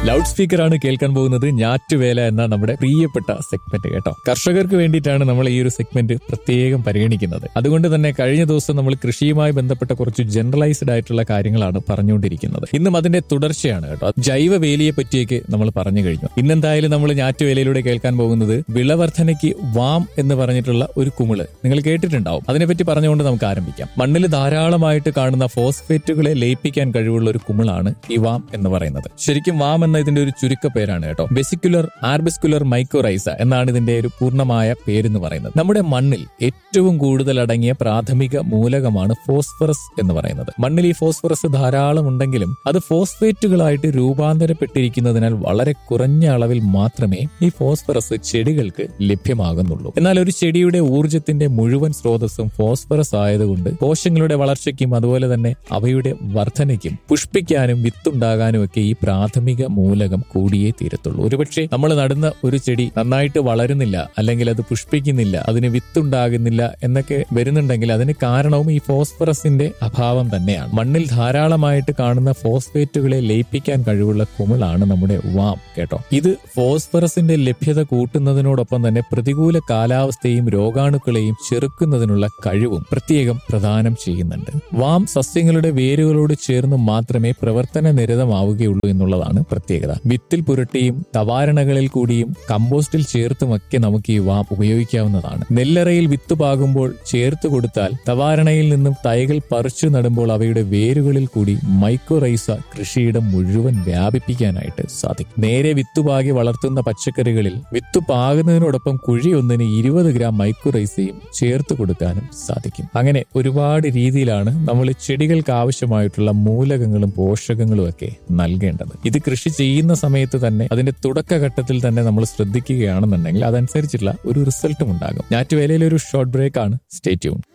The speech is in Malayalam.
ലൗഡ് സ്പീക്കറാണ് കേൾക്കാൻ പോകുന്നത് ഞാറ്റുവേല എന്ന നമ്മുടെ പ്രിയപ്പെട്ട സെഗ്മെന്റ് കേട്ടോ കർഷകർക്ക് വേണ്ടിയിട്ടാണ് നമ്മൾ ഈ ഒരു സെഗ്മെന്റ് പ്രത്യേകം പരിഗണിക്കുന്നത് അതുകൊണ്ട് തന്നെ കഴിഞ്ഞ ദിവസം നമ്മൾ കൃഷിയുമായി ബന്ധപ്പെട്ട കുറച്ച് ജനറലൈസ്ഡ് ആയിട്ടുള്ള കാര്യങ്ങളാണ് പറഞ്ഞുകൊണ്ടിരിക്കുന്നത് ഇന്നും അതിന്റെ തുടർച്ചയാണ് കേട്ടോ ജൈവ വേലിയെ പറ്റിയൊക്കെ നമ്മൾ പറഞ്ഞു കഴിഞ്ഞു ഇന്നെന്തായാലും നമ്മൾ ഞാറ്റുവേലയിലൂടെ കേൾക്കാൻ പോകുന്നത് വിളവർധനയ്ക്ക് വാം എന്ന് പറഞ്ഞിട്ടുള്ള ഒരു കുമിള് നിങ്ങൾ കേട്ടിട്ടുണ്ടാവും അതിനെപ്പറ്റി പറഞ്ഞുകൊണ്ട് നമുക്ക് ആരംഭിക്കാം മണ്ണിൽ ധാരാളമായിട്ട് കാണുന്ന ഫോസ്ഫേറ്റുകളെ ലയിപ്പിക്കാൻ കഴിവുള്ള ഒരു കുമിളാണ് ഈ വാം എന്ന് പറയുന്നത് ശരിക്കും വാം എന്ന ഇതിന്റെ ഒരു ചുരുക്ക പേരാണ് കേട്ടോ വെസിക്കുലർ ആർബിസ്കുലർ മൈക്രോറൈസ എന്നാണ് ഇതിന്റെ ഒരു പൂർണ്ണമായ പേരെന്ന് പറയുന്നത് നമ്മുടെ മണ്ണിൽ ഏറ്റവും കൂടുതൽ അടങ്ങിയ പ്രാഥമിക മൂലകമാണ് ഫോസ്ഫറസ് എന്ന് പറയുന്നത് മണ്ണിൽ ഈ ഫോസ്ഫറസ് ധാരാളം ഉണ്ടെങ്കിലും അത് ഫോസ്ഫേറ്റുകളായിട്ട് രൂപാന്തരപ്പെട്ടിരിക്കുന്നതിനാൽ വളരെ കുറഞ്ഞ അളവിൽ മാത്രമേ ഈ ഫോസ്ഫറസ് ചെടികൾക്ക് ലഭ്യമാകുന്നുള്ളൂ എന്നാൽ ഒരു ചെടിയുടെ ഊർജത്തിന്റെ മുഴുവൻ സ്രോതസ്സും ഫോസ്ഫറസ് ആയതുകൊണ്ട് കോശങ്ങളുടെ വളർച്ചയ്ക്കും അതുപോലെ തന്നെ അവയുടെ വർധനയ്ക്കും പുഷ്പിക്കാനും വിത്തുണ്ടാകാനും ഒക്കെ ഈ പ്രാഥമിക മൂലകം കൂടിയേ തീരത്തുള്ളൂ ഒരുപക്ഷെ നമ്മൾ നടുന്ന ഒരു ചെടി നന്നായിട്ട് വളരുന്നില്ല അല്ലെങ്കിൽ അത് പുഷ്പിക്കുന്നില്ല അതിന് വിത്തുണ്ടാകുന്നില്ല എന്നൊക്കെ വരുന്നുണ്ടെങ്കിൽ അതിന് കാരണവും ഈ ഫോസ്ഫറസിന്റെ അഭാവം തന്നെയാണ് മണ്ണിൽ ധാരാളമായിട്ട് കാണുന്ന ഫോസ്ഫേറ്റുകളെ ലയിപ്പിക്കാൻ കഴിവുള്ള കുമിളാണ് നമ്മുടെ വാം കേട്ടോ ഇത് ഫോസ്ഫറസിന്റെ ലഭ്യത കൂട്ടുന്നതിനോടൊപ്പം തന്നെ പ്രതികൂല കാലാവസ്ഥയും രോഗാണുക്കളെയും ചെറുക്കുന്നതിനുള്ള കഴിവും പ്രത്യേകം പ്രദാനം ചെയ്യുന്നുണ്ട് വാം സസ്യങ്ങളുടെ വേരുകളോട് ചേർന്ന് മാത്രമേ പ്രവർത്തന നിരതമാവുകയുള്ളൂ എന്നുള്ളതാണ് പ്രത്യേകത വിത്തിൽ പുരട്ടിയും തവാരണകളിൽ കൂടിയും കമ്പോസ്റ്റിൽ ചേർത്തുമൊക്കെ നമുക്ക് ഈ വാം ഉപയോഗിക്കാവുന്നതാണ് നെല്ലറയിൽ വിത്ത് പാകുമ്പോൾ ചേർത്ത് കൊടുത്താൽ തവാരണയിൽ നിന്നും തൈകൾ പറിച്ചു നടുമ്പോൾ അവയുടെ വേരുകളിൽ കൂടി മൈക്രോറൈസ കൃഷിയിടം മുഴുവൻ വ്യാപിപ്പിക്കാനായിട്ട് സാധിക്കും നേരെ വിത്തുപാകി വളർത്തുന്ന പച്ചക്കറികളിൽ വിത്ത് പാകുന്നതിനോടൊപ്പം കുഴി ഒന്നിന് ഇരുപത് ഗ്രാം മൈക്രോറൈസയും ചേർത്ത് കൊടുക്കാനും സാധിക്കും അങ്ങനെ ഒരുപാട് രീതിയിലാണ് നമ്മൾ ചെടികൾക്ക് ആവശ്യമായിട്ടുള്ള മൂലകങ്ങളും പോഷകങ്ങളും ഒക്കെ നൽകേണ്ടത് ഇത് കൃഷി ചെയ്യുന്ന സമയത്ത് തന്നെ അതിന്റെ തുടക്കഘട്ടത്തിൽ തന്നെ നമ്മൾ ശ്രദ്ധിക്കുകയാണെന്നുണ്ടെങ്കിൽ അതനുസരിച്ചുള്ള ഒരു റിസൾട്ടും ഉണ്ടാകും ഞാറ്റുവേലയിലെ ഒരു ഷോർട്ട് ബ്രേക്ക് ആണ് സ്റ്റേ ട്യൂൺ